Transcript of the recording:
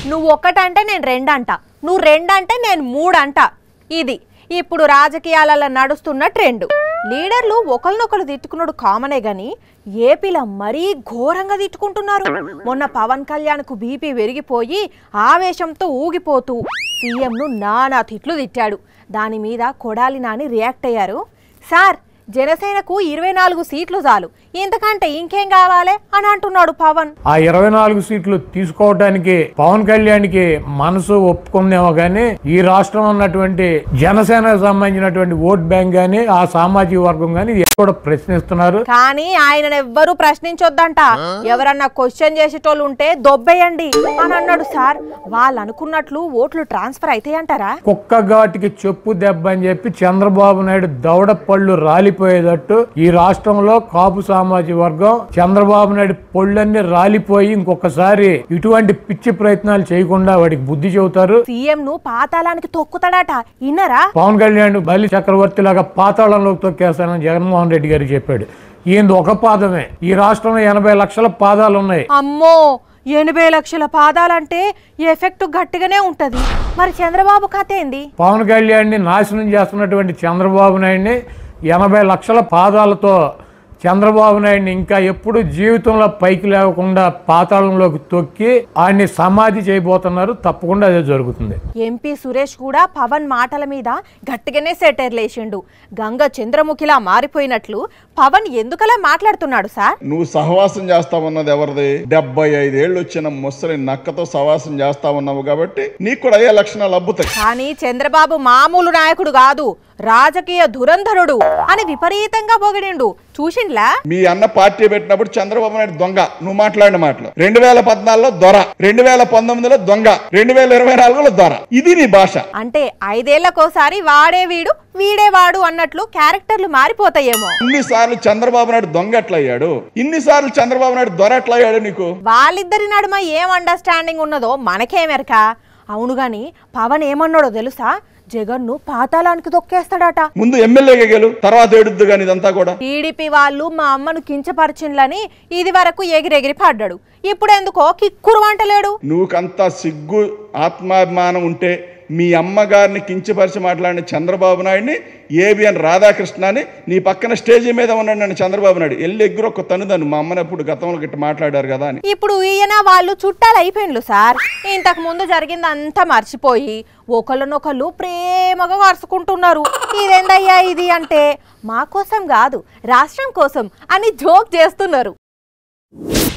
నువ్వు ఒక్కటంటే నేను రెండంట నువ్వు రెండంటే నేను మూడంట ఇది ఇప్పుడు రాజకీయాలలో నడుస్తున్న ట్రెండ్ లీడర్లు ఒకరినొకరు తిట్టుకున్నాడు కామనే గాని ఏపీలో మరీ ఘోరంగా తిట్టుకుంటున్నారు మొన్న పవన్ కళ్యాణ్కు బీపీ పెరిగిపోయి ఆవేశంతో ఊగిపోతూ సీఎంను నానా తిట్లు తిట్టాడు దాని మీద కొడాలి నాని రియాక్ట్ అయ్యారు సార్ జనసేనకు ఇరవై నాలుగు సీట్లు చాలు ఇంతకంటే ఇంకేం కావాలి అని అంటున్నాడు పవన్ ఆ ఇరవై నాలుగు సీట్లు తీసుకోవడానికి పవన్ కళ్యాణ్కి మనసు ఒప్పుకుందేమో గానీ ఈ రాష్ట్రంలో ఉన్నటువంటి జనసేనకు సంబంధించినటువంటి ఓట్ బ్యాంక్ గానీ ఆ సామాజిక వర్గం గానీ ఇది కూడా ప్రశ్నిస్తున్నారు కానీ ఆయన ఎవ్వరూ ప్రశ్నించొద్దంట ఎవరన్నా క్వశ్చన్ చేసేటోళ్ళు ఉంటే దొబ్బేయండి అని అన్నాడు సార్ వాళ్ళు అనుకున్నట్లు ఓట్లు ట్రాన్స్ఫర్ అవుతాయంటారా కుక్క ఘాటికి చెప్పు దెబ్బ అని చెప్పి చంద్రబాబు నాయుడు దవడ పళ్ళు రాలిపోయేటట్టు ఈ రాష్ట్రంలో కాపు సామాజిక వర్గం చంద్రబాబు నాయుడు పళ్ళన్నీ రాలిపోయి ఇంకొకసారి ఇటువంటి పిచ్చి ప్రయత్నాలు చేయకుండా వాడికి బుద్ధి చెబుతారు సీఎం ను పాతాళానికి తొక్కుతాడట ఇన్నరా పవన్ కళ్యాణ్ బలి చక్రవర్తి లాగా పాతాళంలోకి తొక్కేస్తానని జగన్మోహన్ రెడ్డి గారు చెప్పాడు ఈయన ఒక పాదమే ఈ రాష్ట్రంలో ఎనభై లక్షల పాదాలు ఉన్నాయి అమ్మో ఎనభై లక్షల పాదాలంటే ఎఫెక్ట్ గట్టిగానే ఉంటది మరి చంద్రబాబు కథ ఏంది పవన్ కళ్యాణ్ని నాశనం చేస్తున్నటువంటి చంద్రబాబు నాయుడిని ఎనభై లక్షల పాదాలతో చంద్రబాబు నాయుడిని ఇంకా ఎప్పుడు జీవితంలో పైకి లేకుండా పాతాళంలోకి తొక్కి ఆయన్ని సమాధి చేయబోతున్నారు తప్పకుండా అదే జరుగుతుంది ఎంపీ సురేష్ కూడా పవన్ మాటల మీద గట్టిగానే సెటర్ లేచిండు గంగ చంద్రముఖిలా మారిపోయినట్లు పవన్ ఎందుకలా మాట్లాడుతున్నాడు సార్ నువ్వు సహవాసం చేస్తా ఉన్నది ఎవరిది డెబ్బై ఐదేళ్ళు వచ్చిన ముసలి నక్కతో సహవాసం చేస్తా ఉన్నావు కాబట్టి నీకు కూడా అయ్యే లక్షణాలు అబ్బుతాయి కానీ చంద్రబాబు మామూలు నాయకుడు కాదు రాజకీయ ధురంధరుడు అని విపరీతంగా పొగిడిండు చూసిండ్లా మీ అన్న పార్టీ పెట్టినప్పుడు చంద్రబాబు నాయుడు దొంగ నువ్వు మాట్లాడిన మాటలు రెండు వేల పద్నాలుగులో దొర రెండు వేల పంతొమ్మిదిలో దొంగ రెండు వేల ఇరవై నాలుగులో దొర ఇది నీ భాష అంటే ఐదేళ్లకోసారి వాడే వీడు వీడే వాడు అన్నట్లు క్యారెక్టర్లు మారిపోతాయేమో ఇన్నిసార్లు చంద్రబాబు నాయుడు దొంగ ఎట్లా అయ్యాడు ఇన్నిసార్లు చంద్రబాబు నాయుడు దొర ఎట్లా అయ్యాడు నీకు వాళ్ళిద్దరి నడుమ ఏం అండర్స్టాండింగ్ ఉన్నదో మనకేమెరక అవును గాని పవన్ ఏమన్నాడో తెలుసా జగన్ను పాతాళానికి తొక్కేస్తాడట ముందు ఎమ్మెల్యేగా గెలు తర్వాత ఏడుద్దు కానీ ఇదంతా కూడా టీడీపీ వాళ్ళు మా అమ్మను కించపరిచిండ్లని ఇది వరకు ఎగిరెగిరి పడ్డాడు ఇప్పుడు ఎందుకో కిక్కురు వంటలేడు నువ్వుకంత సిగ్గు ఆత్మాభిమానం ఉంటే మీ అమ్మగారిని కించపరిచి మాట్లాడిన చంద్రబాబు నాయుడిని ఏబిఎన్ రాధాకృష్ణని నీ పక్కన స్టేజీ మీద ఉన్నాడు నన్ను చంద్రబాబు నాయుడు వెళ్ళి ఎగ్గురు ఒక తనుదాను మా అమ్మని అప్పుడు గతంలో గిట్ట మాట్లాడారు కదా అని ఇప్పుడు ఈయన వాళ్ళు చుట్టాలు అయిపోయిండ్లు సార్ ఇంతకు ముందు జరిగింది అంతా మర్చిపోయి ఒకళ్ళనొకళ్ళు ప్రేమగా వరుసుకుంటున్నారు ఇదేందయ్యా ఇది అంటే మా కోసం కాదు రాష్ట్రం కోసం అని జోక్ చేస్తున్నారు